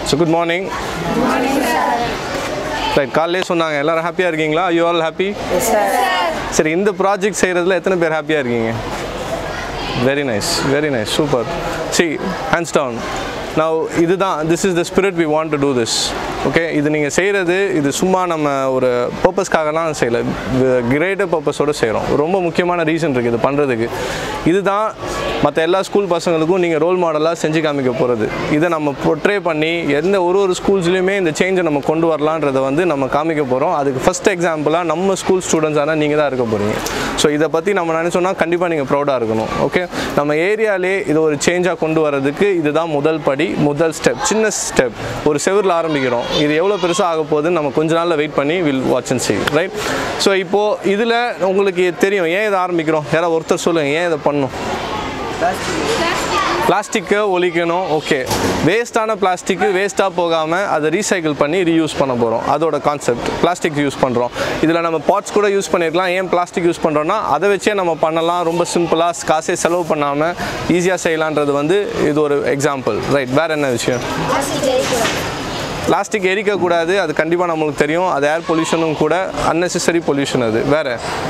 so good morning right காலையிலே சொன்னாங்க எல்லாரும் ஹாப்பியாக இருக்கீங்களா யூ ஆல் ஹாப்பி சரி இந்த ப்ராஜெக்ட் செய்கிறதுல எத்தனை பேர் ஹாப்பியாக இருக்கீங்க very nice very nice super see hands down நான் இதுதான் this is the spirit we want to do this okay இது நீங்கள் செய்கிறது இது சும்மா நம்ம ஒரு பர்பஸ்க்காகலாம் செய்யலை கிரேட்டர் பர்பஸோடு செய்கிறோம் ரொம்ப முக்கியமான ரீசன் இருக்குது இது பண்ணுறதுக்கு இதுதான் மற்ற எல்லா ஸ்கூல் பசங்களுக்கும் நீங்கள் ரோல் மாடலாக செஞ்சு காமிக்க போகிறது இதை நம்ம portray பண்ணி எந்த ஒரு ஒரு ஸ்கூல்ஸ்லையுமே இந்த சேஞ்சை நம்ம கொண்டு வரலான்றதை வந்து நம்ம காமிக்க போகிறோம் அதுக்கு ஃபஸ்ட் எக்ஸாம்பிளாக நம்ம ஸ்கூல் ஸ்டூடெண்ட்ஸ் ஆனால் நீங்கள் தான் இருக்க போகிறீங்க ஸோ இதை பற்றி நம்ம நினச்சோன்னா கண்டிப்பாக நீங்கள் ப்ரௌடாக இருக்கணும் ஓகே நம்ம ஏரியாலே இது ஒரு சேஞ்சாக கொண்டு வரதுக்கு இதுதான் முதல் படி முதல் ஸ்டெப் சின்ன ஸ்டெப் ஒரு செவரில் ஆரம்பிக்கிறோம் இது எவ்வளோ பெருசாக ஆக போகுதுன்னு நம்ம கொஞ்ச நாளில் வெயிட் பண்ணி will watch and see right so இப்போது இதில் உங்களுக்கு தெரியும் ஏன் இதை ஆரம்பிக்கிறோம் யாராவது ஒருத்தர் சொல்லுங்கள் ஏன் இதை பண்ணணும் பிளாஸ்டிக்கை ஒழிக்கணும் ஓகே வேஸ்ட்டான பிளாஸ்டிக்கு வேஸ்ட்டாக போகாமல் அதை ரீசைக்கிள் பண்ணி ரீயூஸ் பண்ண போகிறோம் அதோட கான்செப்ட் பிளாஸ்டிக் யூஸ் பண்ணுறோம் இதில் நம்ம பாட்ஸ் கூட யூஸ் பண்ணியிருக்கலாம் ஏன் பிளாஸ்டிக் யூஸ் பண்ணுறோன்னா அதை வச்சே நம்ம பண்ணலாம் ரொம்ப சிம்பிளாக காசே செலவு பண்ணாமல் ஈஸியாக செய்யலான்றது வந்து இது ஒரு எக்ஸாம்பிள் ரைட் வேறு என்ன விஷயம் பிளாஸ்டிக் எரிக்கக்கூடாது அது கண்டிப்பாக நம்மளுக்கு தெரியும் அது ஏர் பொல்யூஷனும் கூட unnecessary பொல்யூஷன் அது வேறு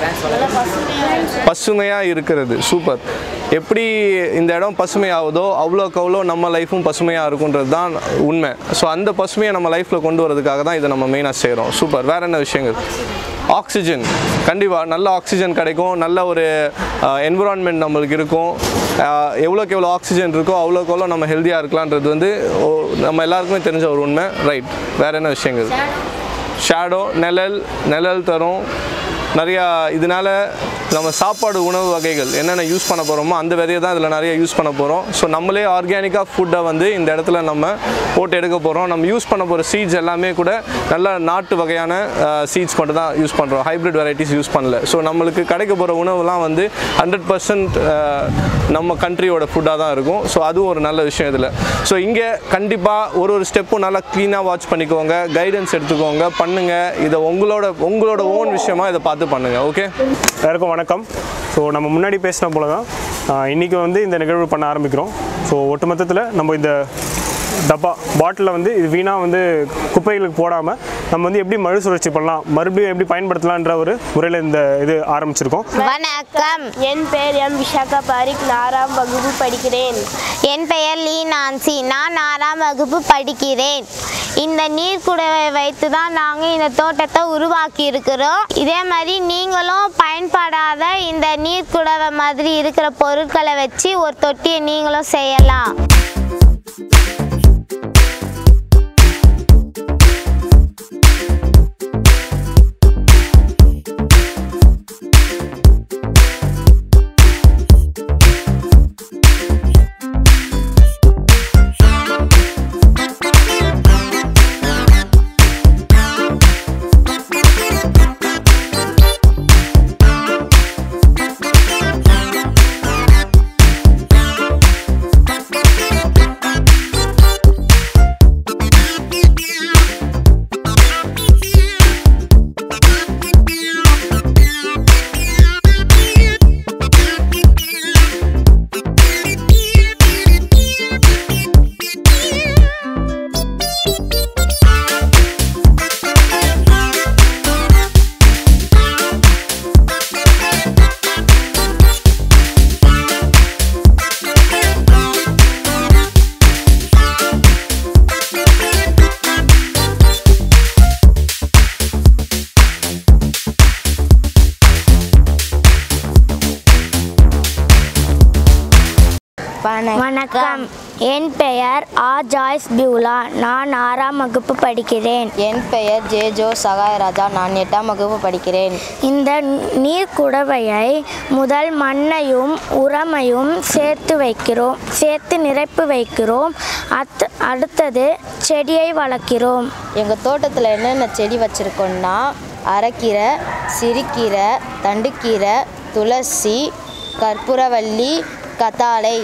பசுமையாக இருக்கிறது சூப்பர் எப்படி இந்த இடம் பசுமையாகுதோ அவ்வளோக்கு அவ்வளோ நம்ம லைஃப்பும் பசுமையாக இருக்குன்றது தான் உண்மை ஸோ அந்த பசுமையை நம்ம லைஃப்பில் கொண்டு வரதுக்காக தான் இதை நம்ம மெயினாக செய்கிறோம் சூப்பர் வேறு என்ன விஷயங்கள் ஆக்சிஜன் கண்டிப்பாக நல்ல ஆக்சிஜன் கிடைக்கும் நல்ல ஒரு என்விரான்மெண்ட் நம்மளுக்கு இருக்கும் அஹ், எவ்வளோக்கு எவ்வளோ ஆக்சிஜன் இருக்கோ அவ்வளோக்கு எவ்வளோ நம்ம ஹெல்த்தியாக இருக்கலான்றது வந்து ஓ- நம்ம எல்லாருக்குமே தெரிஞ்ச ஒரு உண்மை ரைட் வேறு என்ன விஷயங்கள் ஷேடோ நிழல் நிழல் தரும் நிறையா இதனால நம்ம சாப்பாடு உணவு வகைகள் என்னென்ன யூஸ் பண்ண போகிறோமோ அந்த விதையை தான் இதில் நிறைய யூஸ் பண்ண போகிறோம் ஸோ நம்மளே ஆர்கானிக்காக ஃபுட்டை வந்து இந்த இடத்துல நம்ம போட்டு எடுக்க போகிறோம் நம்ம யூஸ் பண்ண போகிற சீட்ஸ் எல்லாமே கூட நல்ல நாட்டு வகையான சீட்ஸ் மட்டும் தான் யூஸ் பண்ணுறோம் ஹைப்ரிட் வெரைட்டிஸ் யூஸ் பண்ணல ஸோ நம்மளுக்கு கிடைக்க போகிற உணவுலாம் வந்து ஹண்ட்ரட் பர்சன்ட் நம்ம கண்ட்ரியோட ஃபுட்டாக தான் இருக்கும் ஸோ அதுவும் ஒரு நல்ல விஷயம் இதில் ஸோ இங்கே கண்டிப்பாக ஒரு ஒரு ஸ்டெப்பும் நல்லா க்ளீனாக வாட்ச் பண்ணிக்கோங்க கைடன்ஸ் எடுத்துக்கோங்க பண்ணுங்கள் இதை உங்களோட உங்களோட ஓன் விஷயமா இதை பார்த்து பண்ணுங்கள் ஓகே எல்லாருக்கும் வணக்கம் ஸோ நம்ம முன்னாடி பேசின போல தான் ஆஹ், இன்னைக்கு வந்து இந்த நிகழ்வு பண்ண ஆரம்பிக்கிறோம் ஸோ ஒட்டுமொத்தத்தில் நம்ம இந்த டப்பா பாட்டிலில் வந்து இது வீணாக வந்து குப்பைகளுக்கு போடாமல் நம்ம வந்து எப்படி மறுசுழற்சி பண்ணலாம் மறுபடியும் எப்படி பயன்படுத்தலான்ற ஒரு முறையில் இந்த இது ஆரம்பிச்சிருக்கோம் வணக்கம் என் பெயர் எம் விஷாகா பாரிக் நாறாம் வகுப்பு படிக்கிறேன் என் பெயர் லீ நான்சி நான் ஆறாம் வகுப்பு படிக்கிறேன் இந்த நீர்க்குடவை வைத்து தான் நாங்கள் இந்த தோட்டத்தை உருவாக்கி இருக்கிறோம் இதே மாதிரி நீங்களும் பயன்படாத இந்த நீர்க்குடவை மாதிரி இருக்கிற பொருட்களை வச்சு ஒரு தொட்டியை நீங்களும் செய்யலாம் வணக்கம் என் பெயர் ஆ ஜாய்ஸ் பியூலா நான் ஆறாம் வகுப்பு படிக்கிறேன் என் பெயர் ஜே ஜோ சகாயராஜா நான் எட்டாம் வகுப்பு படிக்கிறேன் இந்த நீர் குடவையை முதல் மண்ணையும் உரமையும் சேர்த்து வைக்கிறோம் சேர்த்து நிரப்பி வைக்கிறோம் அத் அடுத்தது செடியை வளர்க்கிறோம் எங்கள் தோட்டத்தில் என்னென்ன செடி வச்சுருக்கோன்னா அரைக்கீரை சிறுக்கீரை தண்டுக்கீரை துளசி கற்பூரவள்ளி கத்தாழை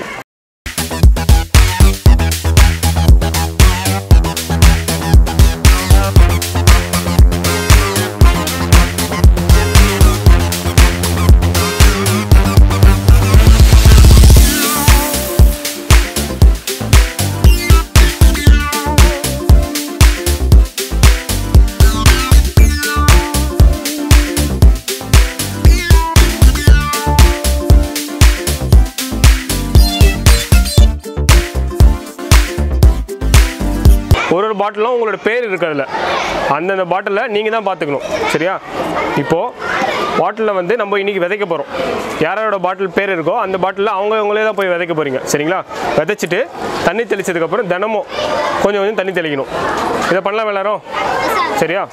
பாட்டிலும் உங்களோட பேர் இருக்கிறதுல அந்தந்த பாட்டிலை நீங்கள் தான் பார்த்துக்கணும் சரியா இப்போது பாட்டிலில் வந்து நம்ம இன்னைக்கு விதைக்க போகிறோம் யாரோட பாட்டில் பேர் இருக்கோ அந்த பாட்டிலில் அவங்க அவங்களே தான் போய் விதைக்க போகிறீங்க சரிங்களா விதைச்சிட்டு தண்ணி தெளிச்சதுக்கப்புறம் தினமும் கொஞ்சம் கொஞ்சம் தண்ணி தெளிக்கணும் இதை பண்ணலாம் எல்லாரும் சரியா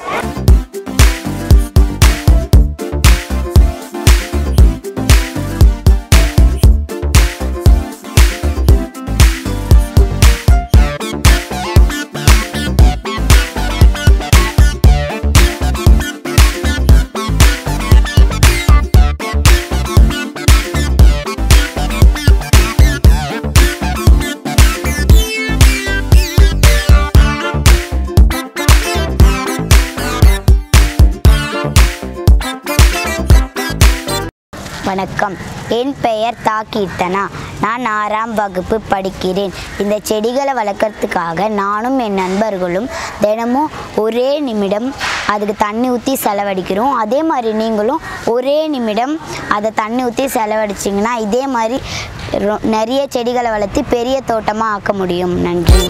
வணக்கம் என் பெயர் தா கீர்த்தனா நான் ஆறாம் வகுப்பு படிக்கிறேன் இந்த செடிகளை வளர்க்கறதுக்காக நானும் என் நண்பர்களும் தினமும் ஒரே நிமிடம் அதுக்கு தண்ணி ஊற்றி செலவழிக்கிறோம் அதே மாதிரி நீங்களும் ஒரே நிமிடம் அதை தண்ணி ஊற்றி செலவழிச்சிங்கன்னா இதே மாதிரி ரொ- நிறைய செடிகளை வளர்த்து பெரிய தோட்டமாக ஆக்க முடியும் நன்றி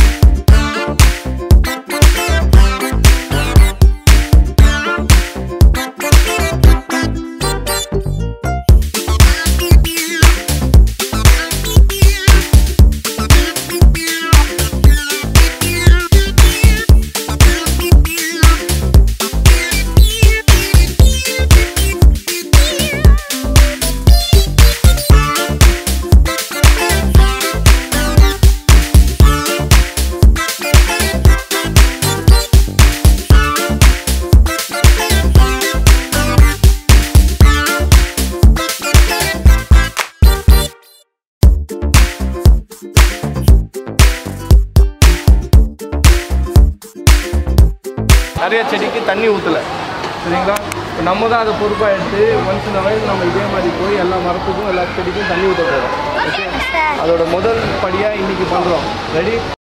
நிறைய செடிக்கு தண்ணி ஊற்றலை சரிங்களா இப்ப நம்ம தான் அதை பொறுப்பாக எடுத்து ஒன்ஸ் இந்த வயசு நம்ம இதே மாதிரி போய் எல்லா மரத்துக்கும் எல்லா செடிக்கும் தண்ணி ஊற்ற போகிறோம் ஓகே அதோட முதல் படியாக இன்னைக்கு பண்ணுறோம் ரெடி